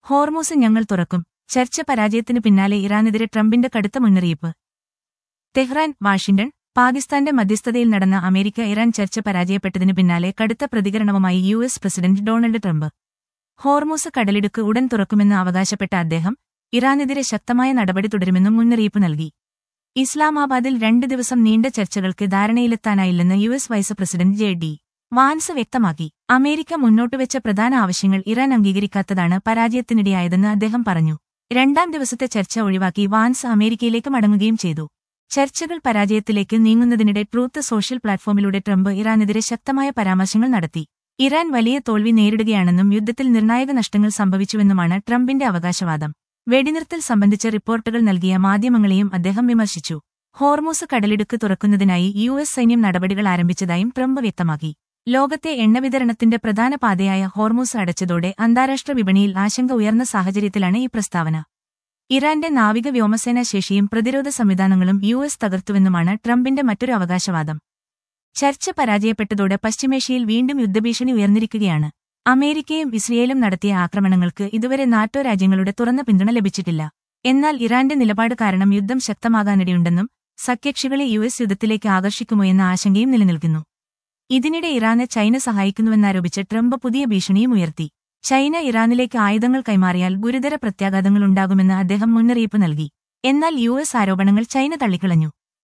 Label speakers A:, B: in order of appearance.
A: Hormuz ഞങ്ങൾ തുറക്കും ചർച്ച പരാജയത്തിനു പിന്നാലെ ഇറാനെതിരെ ട്രംപിന്റെ കടുത്ത മുന്നറിയിപ്പ് തെഹ്റാൻ വാഷിംഗ്ടൺ പാകിസ്ഥാന്റെ മധ്യസ്ഥതയിൽ നടന്ന അമേരിക്ക ഇറാൻ ചർച്ച പരാജയപ്പെട്ടതിനു പിന്നാലെ കടുത്ത പ്രതികരണവുമായി U S president Donald Trump Hormuz കടലിടുക്ക് ഉടൻ തുറക്കുമെന്ന് അവകാശപ്പെട്ട അദ്ദേഹം ഇറാനെതിരെ ശക്തമായ നടപടി തുടരുമെന്നും മുന്നറിയിപ്പ് നൽകി ഇസ്ലാമാബാദിൽ രണ്ട് ദിവസം നീണ്ട ചർച്ചകൾക്ക് ധാരണയിലെത്താനായില്ലെന്ന് U S vice president J D Vance വ്യക്തമാക്കി അമേരിക്ക മുന്നോട്ടുവെച്ച പ്രധാന ആവശ്യങ്ങൾ ഇറാൻ അംഗീകരിക്കാത്തതാണ് പരാജയത്തിനിടയായതെന്ന് അദ്ദേഹം പറഞ്ഞു രണ്ടാം ദിവസത്തെ ചർച്ച ഒഴിവാക്കി വാൻസ് അമേരിക്കയിലേക്ക് മടങ്ങുകയും ചെയ്തു ചർച്ചകൾ പരാജയത്തിലേക്ക് നീങ്ങുന്നതിനിടെ ട്രൂത്ത് സോഷ്യൽ പ്ലാറ്റ്ഫോമിലൂടെ ട്രംപ് ഇറാനെതിരെ ശക്തമായ പരാമർശങ്ങൾ നടത്തി ഇറാൻ വലിയ തോൽവി നേരിടുകയാണെന്നും യുദ്ധത്തിൽ നിർണായക നഷ്ടങ്ങൾ സംഭവിച്ചുവെന്നുമാണ് ട്രംപിന്റെ അവകാശവാദം വെടിനിർത്തൽ സംബന്ധിച്ച റിപ്പോർട്ടുകൾ നൽകിയ മാധ്യമങ്ങളെയും അദ്ദേഹം വിമർശിച്ചു ഹോർമൂസ് കടലിടുക്ക് തുറക്കുന്നതിനായി യു എസ് സൈന്യം നടപടികൾ ആരംഭിച്ചതായും ട്രംപ് വ്യക്തമാക്കി ലോകത്തെ എണ്ണവിതരണത്തിന്റെ പ്രധാന പാതയായ ഹോർമൂസ് അടച്ചതോടെ അന്താരാഷ്ട്ര വിപണിയിൽ ആശങ്ക ഉയർന്ന സാഹചര്യത്തിലാണ് ഈ പ്രസ്താവന ഇറാന്റെ നാവിക വ്യോമസേനാ ശേഷിയും പ്രതിരോധ സംവിധാനങ്ങളും യു എസ് തകർത്തുവെന്നുമാണ് ട്രംപിന്റെ മറ്റൊരു അവകാശവാദം ചർച്ച പരാജയപ്പെട്ടതോടെ പശ്ചിമേഷ്യയിൽ വീണ്ടും യുദ്ധഭീഷണി ഉയർന്നിരിക്കുകയാണ് അമേരിക്കയും ഇസ്രയേലും നടത്തിയ ആക്രമണങ്ങൾക്ക് ഇതുവരെ നാറ്റോ രാജ്യങ്ങളുടെ തുറന്ന പിന്തുണ ലഭിച്ചിട്ടില്ല എന്നാൽ ഇറാന്റെ നിലപാട് കാരണം യുദ്ധം ശക്തമാകാനിടയുണ്ടെന്നും സഖ്യകക്ഷികളെ യു എസ് യുദ്ധത്തിലേക്ക് ആകർഷിക്കുമോ എന്ന ആശങ്കയും നിലനിൽക്കുന്നു ഇതിനിടെ ഇറാനെ ചൈന സഹായിക്കുന്നുവെന്നാരോപിച്ച് ട്രംപ് പുതിയ ഭീഷണിയും ഉയർത്തി ചൈന ഇറാനിലേക്ക് ആയുധങ്ങൾ കൈമാറിയാൽ ഗുരുതര പ്രത്യാഘാതങ്ങളുണ്ടാകുമെന്ന് അദ്ദേഹം മുന്നറിയിപ്പ് നൽകി എന്നാൽ യു എസ് ആരോപണങ്ങൾ ചൈന തള്ളിക്കളഞ്ഞു